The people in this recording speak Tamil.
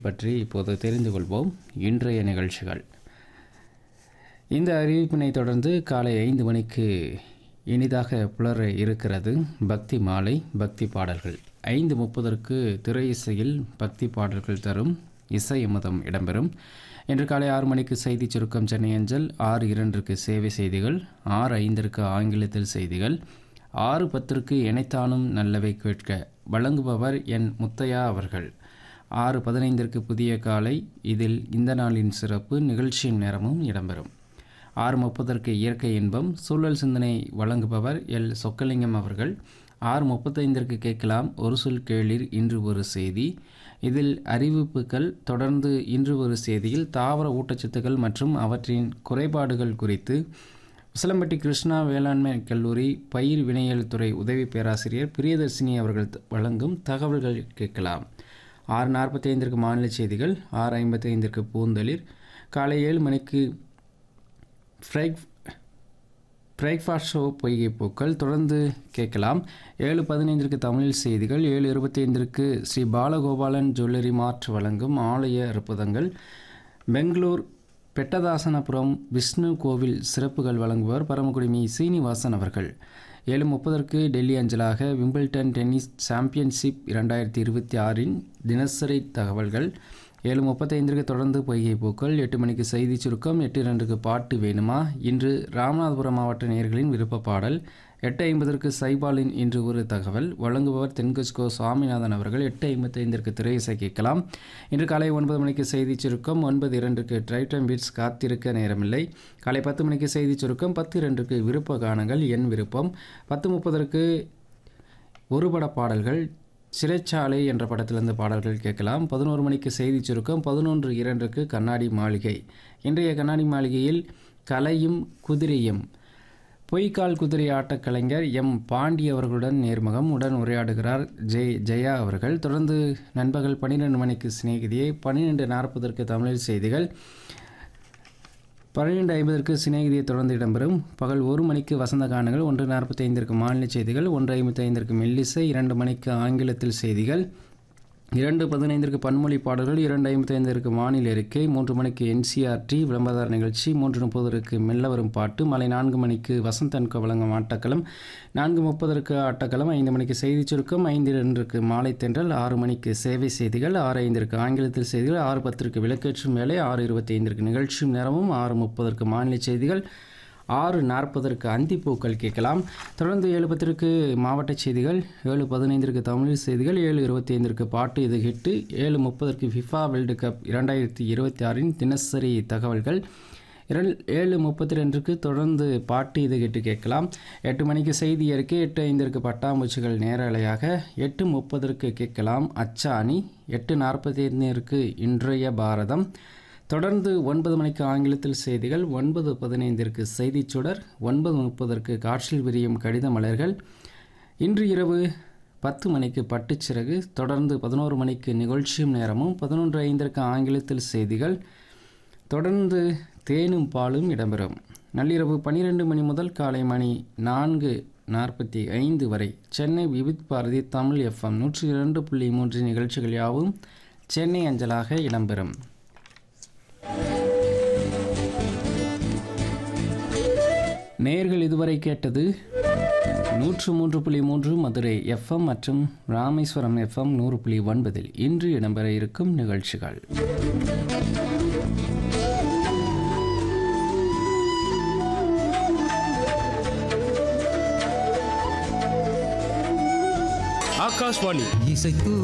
பற்றி இப்போது தெரிந்து கொள்வோம் இன்றைய நிகழ்ச்சிகள் இந்த அறிவிப்பினை தொடர்ந்து காலை ஐந்து மணிக்கு இனிதாக புலர இருக்கிறது பக்தி மாலை பக்தி பாடல்கள் ஐந்து முப்பதற்கு திரை இசையில் பக்தி பாடல்கள் தரும் இசை அமுதம் இடம்பெறும் இன்று காலை ஆறு மணிக்கு செய்தி சுருக்கம் சென்னை அஞ்சல் ஆறு இரண்டிற்கு சேவை செய்திகள் ஆறு ஐந்திற்கு ஆங்கிலத்தில் செய்திகள் ஆறு பத்திற்கு இணைத்தானும் நல்லவை கேட்க வழங்குபவர் என் முத்தையா அவர்கள் ஆறு பதினைந்திற்கு புதிய காலை இதில் இந்த நாளின் சிறப்பு நிகழ்ச்சியின் நேரமும் இடம்பெறும் ஆறு முப்பதற்கு இயற்கை இன்பம் சூழல் சிந்தனை வழங்குபவர் எல் சொக்கலிங்கம் அவர்கள் ஆறு முப்பத்தைந்திற்கு கேட்கலாம் ஒரு சொல் கேளிர் இன்று ஒரு செய்தி இதில் அறிவிப்புகள் தொடர்ந்து இன்று ஒரு செய்தியில் தாவர ஊட்டச்சத்துக்கள் மற்றும் அவற்றின் குறைபாடுகள் குறித்து உசிலம்பட்டி கிருஷ்ணா வேளாண்மை கல்லூரி பயிர் வினையியல் துறை உதவி பேராசிரியர் பிரியதர்சினி அவர்கள் த- வழங்கும் தகவல்கள் கேட்கலாம் ஆறு நாற்பத்தி ஐந்திற்கு மாநில செய்திகள் ஆறு ஐம்பத்தி ஐந்திற்கு பூந்தளிர் காலை ஏழு மணிக்கு ஃப்ரைக் பிரேக்ஃபாஸ்ட் ஷோ பொய்கை பூக்கள் தொடர்ந்து கேட்கலாம் ஏழு பதினைந்திற்கு தமிழில் செய்திகள் ஏழு இருபத்தி ஐந்திற்கு ஸ்ரீ பாலகோபாலன் ஜுவல்லரி மார்ட் வழங்கும் ஆலய அற்புதங்கள் பெங்களூர் பெட்டதாசனபுரம் விஷ்ணு கோவில் சிறப்புகள் வழங்குபவர் பரமக்குடி மீ சீனிவாசன் அவர்கள் ஏழு முப்பதற்கு டெல்லி அஞ்சலாக விம்பிள்டன் டென்னிஸ் சாம்பியன்ஷிப் இரண்டாயிரத்தி இருபத்தி ஆறின் தினசரி தகவல்கள் ஏழு முப்பத்தைந்திற்கு தொடர்ந்து பொய்கை பூக்கள் எட்டு மணிக்கு செய்தி சுருக்கம் எட்டு இரண்டுக்கு பாட்டு வேணுமா இன்று ராமநாதபுரம் மாவட்ட நேயர்களின் விருப்ப பாடல் எட்டு ஐம்பதற்கு சைபாலின் இன்று ஒரு தகவல் வழங்குபவர் தென்கஸ்கோ சுவாமிநாதன் அவர்கள் எட்டு ஐம்பத்தைந்திற்கு திரை இசை கேட்கலாம் இன்று காலை ஒன்பது மணிக்கு செய்தி சுருக்கம் ஒன்பது இரண்டுக்கு ட்ரைவ் டைம் பீட்ஸ் காத்திருக்க நேரமில்லை காலை பத்து மணிக்கு செய்தி சுருக்கம் பத்து இரண்டுக்கு விருப்ப கானங்கள் என் விருப்பம் பத்து முப்பதற்கு ஒரு பட பாடல்கள் சிறைச்சாலை என்ற படத்திலிருந்து பாடல்கள் கேட்கலாம் பதினோரு மணிக்கு செய்தி சுருக்கம் பதினொன்று இரண்டுக்கு கண்ணாடி மாளிகை இன்றைய கண்ணாடி மாளிகையில் கலையும் குதிரையும் பொய்க்கால் குதிரை ஆட்டக் கலைஞர் எம் பாண்டி அவர்களுடன் நேர்முகம் உடன் உரையாடுகிறார் ஜெய் ஜெயா அவர்கள் தொடர்ந்து நண்பகல் பன்னிரெண்டு மணிக்கு சிநேகிதியை பன்னிரெண்டு நாற்பதற்கு தமிழில் செய்திகள் பன்னிரெண்டு ஐம்பதற்கு சிநேகிதியை தொடர்ந்து இடம்பெறும் பகல் ஒரு மணிக்கு வசந்த கானங்கள் ஒன்று நாற்பத்தி ஐந்திற்கு மாநில செய்திகள் ஒன்று ஐம்பத்தி ஐந்திற்கு மெல்லிசை இரண்டு மணிக்கு ஆங்கிலத்தில் செய்திகள் இரண்டு பதினைந்திற்கு பன்மொழி பாடல்கள் இரண்டு ஐம்பத்தி ஐந்திற்கு மாநில அறிக்கை மூன்று மணிக்கு என்சிஆர்டி விளம்பரதார நிகழ்ச்சி மூன்று முப்பதற்கு மெல்ல வரும் பாட்டு மாலை நான்கு மணிக்கு வசந்தன்கு வழங்கும் ஆட்டக்களம் நான்கு முப்பதற்கு ஆட்டக்களம் ஐந்து மணிக்கு செய்தி சுருக்கம் ஐந்து இரண்டுக்கு மாலை தென்றல் ஆறு மணிக்கு சேவை செய்திகள் ஆறு ஐந்திற்கு ஆங்கிலத்தில் செய்திகள் ஆறு பத்திற்கு விளக்கேற்றும் வேலை ஆறு இருபத்தி ஐந்திற்கு நிகழ்ச்சியும் நேரமும் ஆறு முப்பதற்கு மாநில செய்திகள் ஆறு நாற்பதற்கு அந்திப்பூக்கள் கேட்கலாம் தொடர்ந்து ஏழு பத்திற்கு மாவட்ட செய்திகள் ஏழு பதினைந்திற்கு தமிழ் செய்திகள் ஏழு இருபத்தி ஐந்திற்கு பாட்டு இது ஹிட்டு ஏழு முப்பதற்கு ஃபிஃபா வேர்ல்டு கப் இரண்டாயிரத்தி இருபத்தி ஆறின் தினசரி தகவல்கள் இரண்டு ஏழு முப்பத்தி ரெண்டுக்கு தொடர்ந்து பாட்டு இது கேட்டு கேட்கலாம் எட்டு மணிக்கு செய்தி அறிக்கை எட்டு ஐந்திற்கு பட்டாம்பூச்சிகள் நேரலையாக எட்டு முப்பதற்கு கேட்கலாம் அச்சாணி எட்டு நாற்பத்தி ஐந்திற்கு இன்றைய பாரதம் தொடர்ந்து ஒன்பது மணிக்கு ஆங்கிலத்தில் செய்திகள் ஒன்பது பதினைந்திற்கு செய்திச் சுடர் ஒன்பது முப்பதற்கு காற்றில் விரியும் கடித மலர்கள் இன்று இரவு பத்து மணிக்கு பட்டுச்சிறகு தொடர்ந்து பதினோரு மணிக்கு நிகழ்ச்சியும் நேரமும் பதினொன்று ஐந்திற்கு ஆங்கிலத்தில் செய்திகள் தொடர்ந்து தேனும் பாலும் இடம்பெறும் நள்ளிரவு பன்னிரெண்டு மணி முதல் காலை மணி நான்கு நாற்பத்தி ஐந்து வரை சென்னை விவித் பாரதி தமிழ் எஃப்எம் நூற்றி இரண்டு புள்ளி மூன்று நிகழ்ச்சிகள் யாவும் சென்னை அஞ்சலாக இடம்பெறும் நேர்கள் இதுவரை கேட்டது நூற்று மூன்று புள்ளி மூன்று மதுரை எஃப்எம் மற்றும் ராமேஸ்வரம் எஃப்எம் நூறு புள்ளி ஒன்பதில் இன்று இடம்பெற இருக்கும் நிகழ்ச்சிகள் ஆகாஷ்வாணி இசைத்து